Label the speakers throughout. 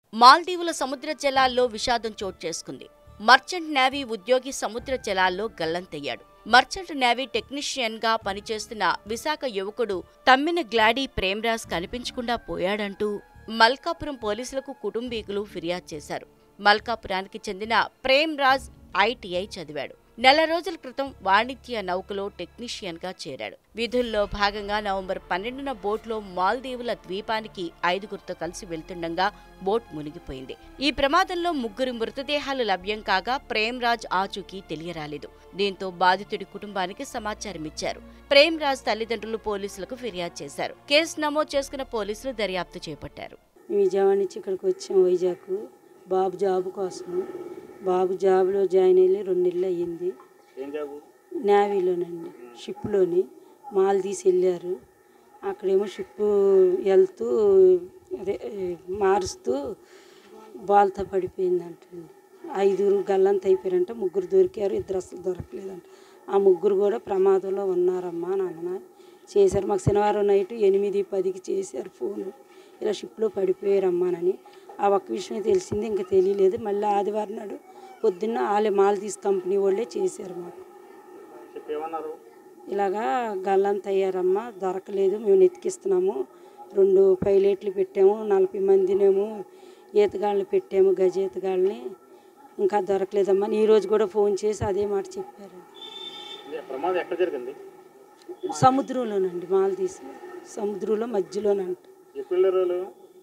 Speaker 1: మాల్దీవుల సముద్ర జలాల్లో విషాదం చోటు చేసుకుంది మర్చెంట్ నేవీ ఉద్యోగి సముద్ర జలాల్లో గల్లంతయ్యాడు మర్చెంట్ నేవీ టెక్నీషియన్ గా పనిచేస్తున్న విశాఖ యువకుడు తమ్మిన గ్లాడీ ప్రేమ్రాజ్ కనిపించకుండా పోయాడంటూ మల్కాపురం పోలీసులకు కుటుంబీకులు ఫిర్యాదు చేశారు మల్కాపురానికి చెందిన ప్రేమ్రాజ్ ఐటీఐ చదివాడు నెల రోజుల క్రితం వాణిజ్య నౌకలో టెక్నీషియన్ గా చేరాడు విధుల్లో భాగంగా నవంబర్ పన్నెండున బోట్లో మాల్దీవుల ద్వీపానికి ఐదుగురితో కలిసి వెళ్తుండగా బోట్ మునిగిపోయింది ఈ ప్రమాదంలో ముగ్గురి మృతదేహాలు లభ్యం కాగా ప్రేమ్రాజ్ ఆచూకీ తెలియరాలేదు దీంతో బాధితుడి కుటుంబానికి సమాచారం ఇచ్చారు ప్రేమ్రాజ్ తల్లిదండ్రులు పోలీసులకు ఫిర్యాదు చేశారు కేసు నమోదు చేసుకున్న పోలీసులు దర్యాప్తు చేపట్టారు
Speaker 2: మేము విజయవాడ నుంచి ఇక్కడికి వచ్చాం వైజాగ్ బాబు జాబ్ కోసం బాబు జాబ్లో జాయిన్ అయ్యి రెండు నెలలు అయ్యింది
Speaker 3: ఏం జాబు
Speaker 2: నేవీలోనండి షిప్లోని మాల్ తీసి వెళ్ళారు అక్కడేమో షిప్ వెళ్తూ అదే మారుస్తూ బాల్తో పడిపోయిందంటండి ఐదుగురు గల్లంత అయిపోయారంట ముగ్గురు దొరికారు ఇద్దరు అసలు దొరకలేదంట ఆ ముగ్గురు కూడా ప్రమాదంలో ఉన్నారమ్మా నాన్న చేశారు మాకు శనివారం నైట్ ఎనిమిది పదికి చేశారు ఫోను ఇలా షిప్లో పడిపోయారమ్మానని ఆ ఒక్క విషయం తెలిసింది ఇంకా తెలియలేదు మళ్ళీ ఆదివారం నాడు పొద్దున్న వాళ్ళే మాల్దీస్ కంపెనీ వాళ్ళే చేశారు మాకు
Speaker 3: చెప్పేమన్నారు
Speaker 2: ఇలాగా గల్లంత అయ్యారమ్మా దొరకలేదు మేము నెతికిస్తున్నాము రెండు పైలెట్లు పెట్టాము నలభై మందినేమో ఈతగాళ్ళని పెట్టాము గజ ఈతగాళ్ళని ఇంకా దొరకలేదమ్మా ఈ రోజు కూడా ఫోన్ చేసి అదే మాట చెప్పారు
Speaker 3: ఇదే ప్రమాదం ఎక్కడ జరిగింది
Speaker 2: సముద్రంలోనండి మాల్దీస్ సముద్రంలో మధ్యలోనంట
Speaker 3: ఎప్పుడు వెళ్ళారు వాళ్ళు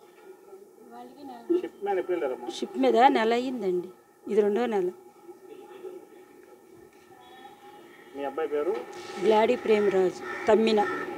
Speaker 3: షిప్ మ్యాన్ ఎప్పుడు వెళ్ళారమ్మా
Speaker 2: షిప్ మీద నెల అయ్యిందండి ఇది రెండో నెల
Speaker 3: మీ అబ్బాయి పేరు
Speaker 2: గ్లాడీ ప్రేమరాజు తమ్మిన